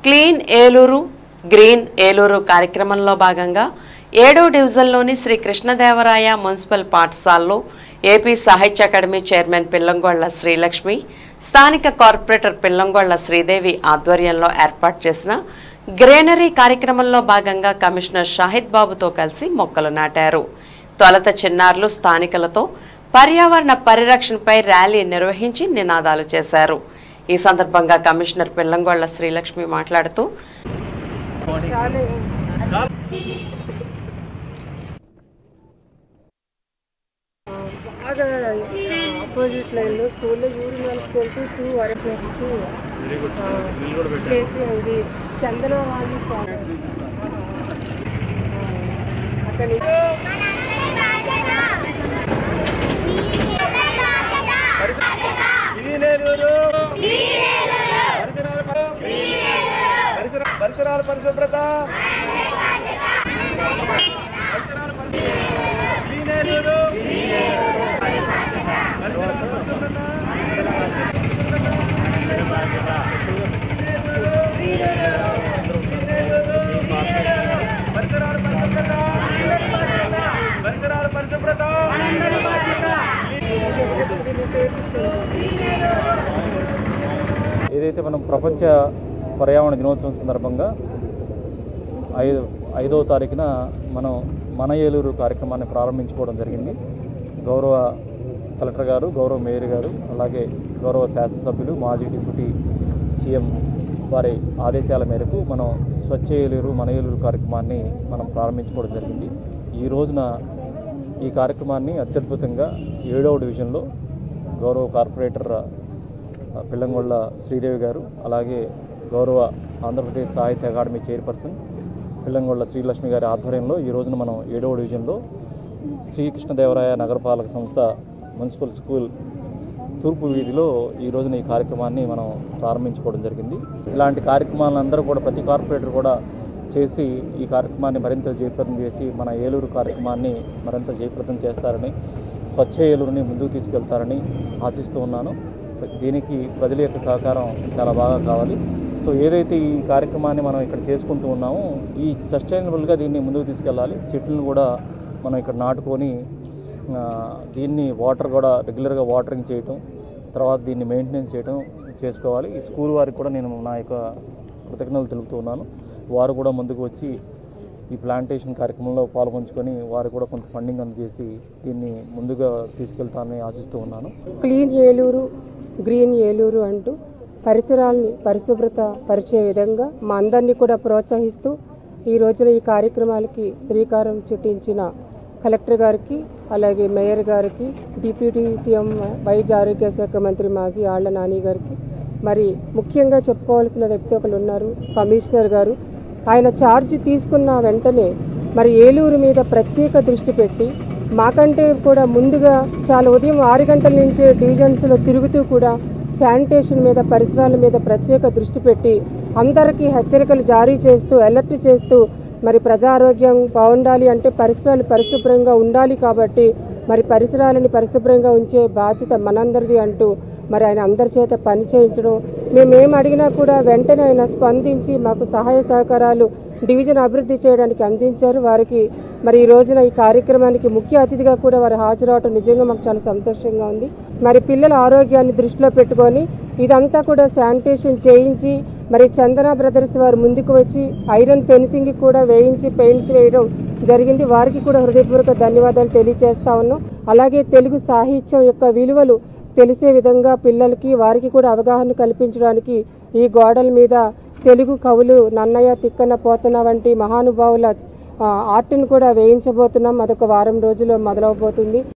clean Eluru green Eluru కార్యక్రమంలో భాగంగా ఏడో డివిజన్లోని శ్రీ కృష్ణదేవరాయ మున్సిపల్ పాఠశాలలో AP Sahitya academy chairman Pillangolla Srilakshmi స్థానిక కార్పొరేటర్ పిల్లంగొళ్ల శ్రీదేవి ఆధ్వర్యంలో ఏర్పాటు చేసిన గ్రీనరీ కార్యక్రమంలో భాగంగా కమిషనర్ షాహిద్ బాబుతో కలిసి మొక్కలు నాటారు తొలత చిన్నారులు స్థానికులతో పర్యావరణ పరిరక్షణపై ర్యాలీ నిర్వహించి నినాదాలు చేశారు ఈ సందర్భంగా కమిషనర్ పిల్లంగొళ్ల శ్రీలక్ష్మి మాట్లాడుతూ బాగా ఆపోజిట్ లైన్లో స్కూల్లో యూరిన్ వెళ్తూ టూ వరకు వచ్చి ఆ, చేసి అది చందన వాళ్ళు అక్కడ పరిసరాల పరిశుభ్రత క్లీనేలూరు పరిసరాల పరిశుభ్రత పరిసరాల పరిశుభ్రత ఏదైతే మనం ప్రపంచ పర్యావరణ దినోత్సవం సందర్భంగా ఐదు ఐదవ తారీఖున మనం మన ఏలూరు కార్యక్రమాన్ని ప్రారంభించుకోవడం జరిగింది గౌరవ కలెక్టర్ గారు గౌరవ మేయర్ గారు అలాగే గౌరవ శాసనసభ్యులు మాజీ డిప్యూటీ సీఎం వారి ఆదేశాల మేరకు మనం స్వచ్ఛ ఏలూరు మన ఏలూరు కార్యక్రమాన్ని మనం ప్రారంభించుకోవడం జరిగింది ఈ రోజున ఈ కార్యక్రమాన్ని అత్యద్భుతంగా ఏడవ డివిజన్లో గౌరవ కార్పొరేటర్ పిల్లంగొళ్ళ శ్రీదేవి గారు అలాగే గౌరవ ఆంధ్రప్రదేశ్ సాహిత్య అకాడమీ చైర్పర్సన్ పిల్లంగొళ్ళ శ్రీలక్ష్మి గారి ఆధ్వర్యంలో ఈ రోజున మనం ఏడవ డివిజన్లో శ్రీకృష్ణదేవరాయ నగరపాలక సంస్థ మున్సిపల్ స్కూల్ తూర్పు వీధిలో ఈ రోజున ఈ కార్యక్రమాన్ని మనం ప్రారంభించుకోవడం జరిగింది ఇలాంటి కార్యక్రమాలను అందరూ కూడా ప్రతి కార్పొరేటర్ కూడా చేసి ఈ కార్యక్రమాన్ని మరింత జయప్రదం చేసి మన ఏలూరు కార్యక్రమాన్ని మరింత జయప్రదం చేస్తారని స్వచ్ఛ ఏలూరుని ముందుకు తీసుకెళ్తారని ఆశిస్తూ ఉన్నాను దీనికి ప్రజల యొక్క సహకారం చాలా బాగా కావాలి సో ఏదైతే ఈ కార్యక్రమాన్ని మనం ఇక్కడ చేసుకుంటూ ఉన్నామో ఈ సస్టైనబుల్గా దీన్ని ముందుకు తీసుకెళ్ళాలి చెట్లను కూడా మనం ఇక్కడ నాటుకొని ఆ, దీన్ని వాటర్ కూడా రెగ్యులర్గా వాటరింగ్ చేయటం తర్వాత దీన్ని మెయింటెనెన్స్ చేయటం చేసుకోవాలి ఈ స్కూల్ వారికి కూడా నేను నా యొక్క కృతజ్ఞతలు తెలుపుతూ ఉన్నాను వారు కూడా ముందుకు వచ్చి ఈ ప్లాంటేషన్ కార్యక్రమంలో పాల్గొంచుకొని వారు కూడా కొంత ఫండింగ్ అందజేసి దీన్ని ముందుగా తీసుకెళ్తానని ఆశిస్తూ ఉన్నాను క్లీన్ ఏలూరు గ్రీన్ ఏలూరు అంటూ పరిసరాల్ని పరిశుభ్రత పరిచే విధంగా మా అందరినీ కూడా ప్రోత్సహిస్తూ ఈ రోజున ఈ కార్యక్రమాలకి శ్రీకారం చుట్టించిన కలెక్టర్ గారికి అలాగే మేయర్ గారికి డిప్యూటీ సీఎం వైద్య ఆరోగ్య శాఖ మంత్రి మాజీ ఆళ్ల నాని గారికి మరి ముఖ్యంగా చెప్పుకోవాల్సిన వ్యక్తి ఒకరు ఉన్నారు కమిషనర్ గారు ఆయన ఛార్జ్ తీసుకున్న వెంటనే మరి ఏలూరు మీద ప్రత్యేక దృష్టి పెట్టి మాకంటే కూడా ముందుగా చాలా ఉదయం ఆరు గంటల నుంచే డివిజన్స్లో తిరుగుతూ కూడా శానిటేషన్ మీద పరిసరాల మీద ప్రత్యేక దృష్టి పెట్టి అందరికీ హెచ్చరికలు జారీ చేస్తూ అలర్ట్ చేస్తూ మరి ప్రజారోగ్యం బాగుండాలి అంటే పరిసరాలు పరిశుభ్రంగా ఉండాలి కాబట్టి మరి పరిసరాలని పరిశుభ్రంగా ఉంచే బాధ్యత మనందరిది అంటూ మరి ఆయన అందరి చేత పని చేయించడం మేమేం అడిగినా కూడా వెంటనే ఆయన స్పందించి మాకు సహాయ సహకారాలు డివిజన్ అభివృద్ధి చేయడానికి అందించారు వారికి మరి ఈ రోజున ఈ కార్యక్రమానికి ముఖ్య అతిథిగా కూడా వారు హాజరవటం నిజంగా మాకు చాలా సంతోషంగా ఉంది మరి పిల్లల ఆరోగ్యాన్ని దృష్టిలో పెట్టుకొని ఇదంతా కూడా శానిటేషన్ చేయించి మరి చందన బ్రదర్స్ వారు ముందుకు వచ్చి ఐరన్ ఫెన్సింగ్ కూడా వేయించి పెయింట్స్ వేయడం జరిగింది వారికి కూడా హృదయపూర్వక ధన్యవాదాలు తెలియజేస్తా ఉన్నాం అలాగే తెలుగు సాహిత్యం యొక్క విలువలు తెలిసే విధంగా పిల్లలకి వారికి కూడా అవగాహన కల్పించడానికి ఈ గోడల మీద తెలుగు కవులు నన్నయ్య తిక్కన పోతన వంటి మహానుభావుల ఆ, ఆర్ట్ని కూడా వేయించబోతున్నాం అదొక వారం రోజుల్లో మొదలవబోతుంది